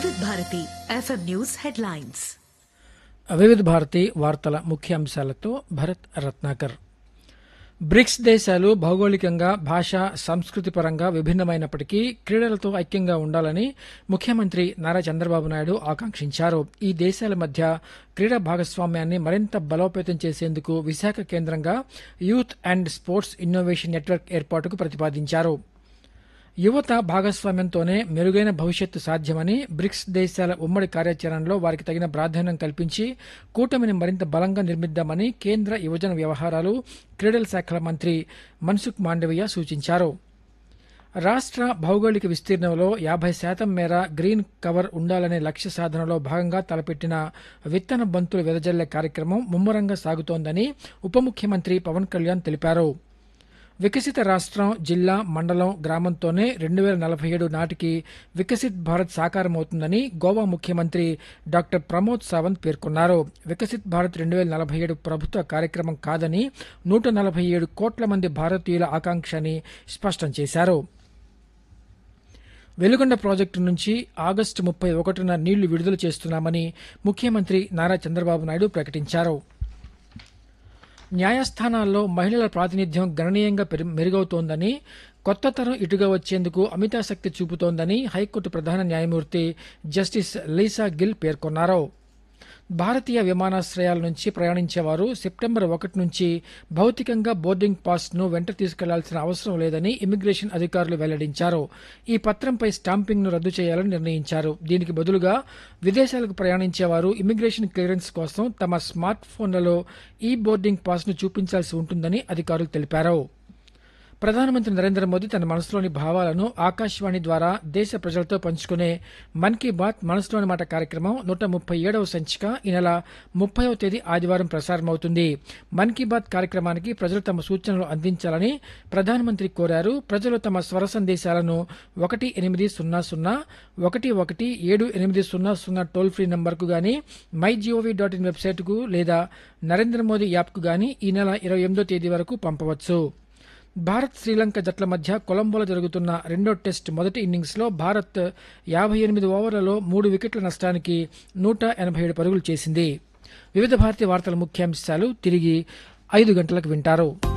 వివిధ Bharati FM news headlines వివిధ భారతి వార్తల ముఖ్యాంశాలతో భరత్ రత్నాకర్ బ్రిక్స్ దేశాలు భౌగోళికంగా భాష సంస్కృతి పరంగా విభిన్నమైనప్పటికీ క్రీడలతో ఐక్యంగా ఉండాలని ముఖ్యమంత్రి నారా చంద్రబాబు నాయుడు ఆకాంక్షించారు ఈ దేశాల మధ్య క్రీడా భాగస్వామ్యాన్ని మరింత బలోపేతం చేసేందుకు విశాఖ కేంద్రంగా youth and sports innovation network ఏర్పాటుకు ప్రతిపాదించారు యువత భాగస్వామ్యంతోనే మెరుగైన భవిష్యత్తు సాధ్యమని బ్రిక్స్ దేశాల ఉమ్మడి కార్యాచరణలో వారికి తగిన ప్రాధాన్యం కల్పించి కూటమిని మరింత బలంగా నిర్మిద్దామని కేంద్ర యువజన వ్యవహారాలు క్రీడల శాఖల మంత్రి మన్సుఖ్ మాండవీయ సూచించారు రాష్ట్ర భౌగోళిక విస్తీర్ణంలో యాభై శాతం మేర గ్రీన్ కవర్ ఉండాలనే లక్ష్య సాధనలో భాగంగా తలపెట్టిన విత్తన బంతులు వెదజల్లే కార్యక్రమం ముమ్మరంగా సాగుతోందని ఉప ముఖ్యమంత్రి పవన్ కళ్యాణ్ తెలిపారు వికసిత రాష్ట్రం జిల్లా మండలం గ్రామంతోనే రెండు వేల నలభై ఏడు నాటికి వికసిత్ భారత్ సాకారమవుతుందని గోవా ముఖ్యమంత్రి డాక్టర్ ప్రమోద్ సావంత్ పేర్కొన్నారు వికసిత్ భారత్ రెండు వేల నలభై ఏడు ప్రభుత్వ కార్యక్రమం కాదని నూట నలభై ఏడు కోట్ల మంది భారతీయుల ఆకాంక్ష అని స్పష్టం చేశారు వెలుగొండ ప్రాజెక్టు నుంచి ఆగస్టు ముప్పై ఒకటిన నీళ్లు విడుదల చేస్తున్నామని ముఖ్యమంత్రి నారా చంద్రబాబు నాయుడు ప్రకటించారు న్యాయస్థానాల్లో మహిళల ప్రాతినిధ్యం గణనీయంగా పెరు- మెరుగవుతోందని కొత్త తరం ఇటుగా వచ్చేందుకు అమితాశక్తి చూపుతోందని హైకోర్టు ప్రధాన న్యాయమూర్తి జస్టిస్ లీసా గిల్ పేర్కొన్నారు భారతీయ విమానాశ్రయాల నుంచి ప్రయాణించేవారు సెప్టెంబర్ ఒకటి నుంచి భౌతికంగా బోర్డింగ్ పాస్ ను వెంట తీసుకెళ్లాల్సిన అవసరం లేదని ఇమిగ్రేషన్ అధికారులు వెల్లడించారు ఈ పత్రంపై స్టాంపింగ్ ను రద్దు చేయాలని నిర్ణయించారు దీనికి బదులుగా విదేశాలకు ప్రయాణించేవారు ఇమిగ్రేషన్ క్లియరెన్స్ కోసం తమ స్మార్ట్ ఫోన్లలో ఈ బోర్డింగ్ పాస్ ను చూపించాల్సి ఉంటుందని అధికారులు తెలిపారు ప్రధానమంత్రి నరేంద్ర మోదీ తన మనసులోని భావాలను ఆకాశవాణి ద్వారా దేశ ప్రజలతో పంచుకునే మన్ కీ బాత్ మనసులోని మాట కార్యక్రమం నూట ముప్పై ఏడవ సంచిక ఈ నెల ముప్పైవ తేదీ ఆదివారం ప్రసారమవుతుంది మన్ కీ బాత్ కార్యక్రమానికి ప్రజలు తమ సూచనలు అందించాలని ప్రధానమంత్రి కోరారు ప్రజలు తమ స్వర సందేశాలను ఒకటి ఎనిమిది సున్నా సున్నా ఒకటి ఒకటి ఏడు ఎనిమిది సున్నా సున్నా టోల్ ఫ్రీ నంబర్కు గాని మై జీఓవీ డాట్ ఇన్ వెబ్సైట్కు లేదా నరేంద్ర మోదీ యాప్కు గాని ఈ నెల ఇరవై ఎనిమిదో తేదీ వరకు పంపవచ్చు భారత్ శ్రీలంక జట్ల మధ్య కొలంబోలో జరుగుతున్న రెండో టెస్ట్ మొదటి ఇన్నింగ్స్లో భారత్ యాభై ఎనిమిది ఓవర్లలో మూడు వికెట్ల నష్టానికి నూట ఎనభై ఏడు పరుగులు చేసింది వివిధ భారతీయ వార్తల ముఖ్యాంశాలు తిరిగి ఐదు గంటలకు వింటారు